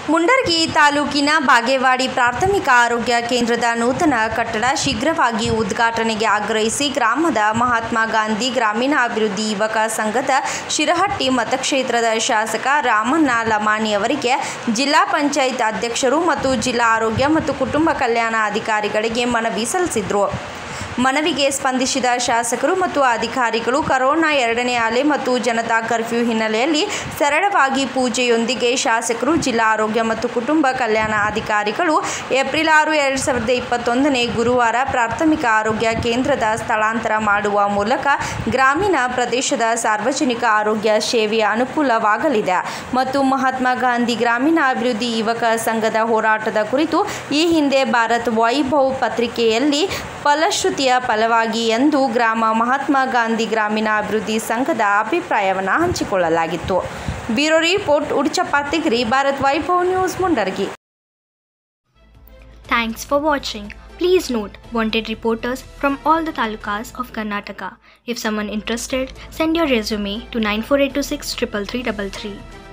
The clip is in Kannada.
ಮುಂಡರ್ಗಿ ತಾಲೂಕಿನ ಬಾಗೇವಾಡಿ ಪ್ರಾಥಮಿಕ ಆರೋಗ್ಯ ಕೇಂದ್ರದ ನೂತನ ಕಟ್ಟಡ ಶೀಘ್ರವಾಗಿ ಉದ್ಘಾಟನೆಗೆ ಆಗ್ರಹಿಸಿ ಗ್ರಾಮದ ಮಹಾತ್ಮ ಗಾಂಧಿ ಗ್ರಾಮೀಣಾಭಿವೃದ್ಧಿ ಯುವಕ ಸಂಘದ ಶಿರಹಟ್ಟಿ ಮತಕ್ಷೇತ್ರದ ಶಾಸಕ ರಾಮಣ್ಣ ಲಮಾಣಿ ಅವರಿಗೆ ಜಿಲ್ಲಾ ಪಂಚಾಯತ್ ಅಧ್ಯಕ್ಷರು ಮತ್ತು ಜಿಲ್ಲಾ ಆರೋಗ್ಯ ಮತ್ತು ಕುಟುಂಬ ಕಲ್ಯಾಣ ಅಧಿಕಾರಿಗಳಿಗೆ ಮನವಿ ಸಲ್ಲಿಸಿದರು ಮನವಿಗೆ ಸ್ಪಂದಿಸಿದ ಶಾಸಕರು ಮತ್ತು ಅಧಿಕಾರಿಗಳು ಕರೋನಾ ಎರಡನೇ ಅಲೆ ಮತ್ತು ಜನತಾ ಕರ್ಫ್ಯೂ ಹಿನ್ನೆಲೆಯಲ್ಲಿ ಸರಳವಾಗಿ ಪೂಜೆಯೊಂದಿಗೆ ಶಾಸಕರು ಜಿಲ್ಲಾ ಆರೋಗ್ಯ ಮತ್ತು ಕುಟುಂಬ ಕಲ್ಯಾಣ ಅಧಿಕಾರಿಗಳು ಏಪ್ರಿಲ್ ಆರು ಎರಡು ಸಾವಿರದ ಇಪ್ಪತ್ತೊಂದನೇ ಗುರುವಾರ ಪ್ರಾಥಮಿಕ ಆರೋಗ್ಯ ಕೇಂದ್ರದ ಸ್ಥಳಾಂತರ ಮಾಡುವ ಮೂಲಕ ಗ್ರಾಮೀಣ ಪ್ರದೇಶದ ಸಾರ್ವಜನಿಕ ಆರೋಗ್ಯ ಸೇವೆಯ ಅನುಕೂಲವಾಗಲಿದೆ ಮತ್ತು ಮಹಾತ್ಮ ಗಾಂಧಿ ಗ್ರಾಮೀಣಾಭಿವೃದ್ಧಿ ಯುವಕ ಸಂಘದ ಹೋರಾಟದ ಕುರಿತು ಈ ಹಿಂದೆ ಭಾರತ್ ವೈಭವ್ ಪತ್ರಿಕೆಯಲ್ಲಿ ಫಲಶ್ರುತಿಯ ಫಲವಾಗಿ ಎಂದು ಗ್ರಾಮ ಮಹಾತ್ಮ ಗಾಂಧಿ ಗ್ರಾಮೀಣಾಭಿವೃದ್ಧಿ ಸಂಘದ ಅಭಿಪ್ರಾಯವನ್ನು ಹಂಚಿಕೊಳ್ಳಲಾಗಿತ್ತು ಬ್ಯೂರೋ ರಿಪೋರ್ಟ್ ಉಡ್ಚಪಾತಿಗಿರಿ Bharat Vaibhav news Mundargi Thanks for watching. Please note wanted reporters from all the talukas of Karnataka. If someone interested, send your resume to 94826 33333.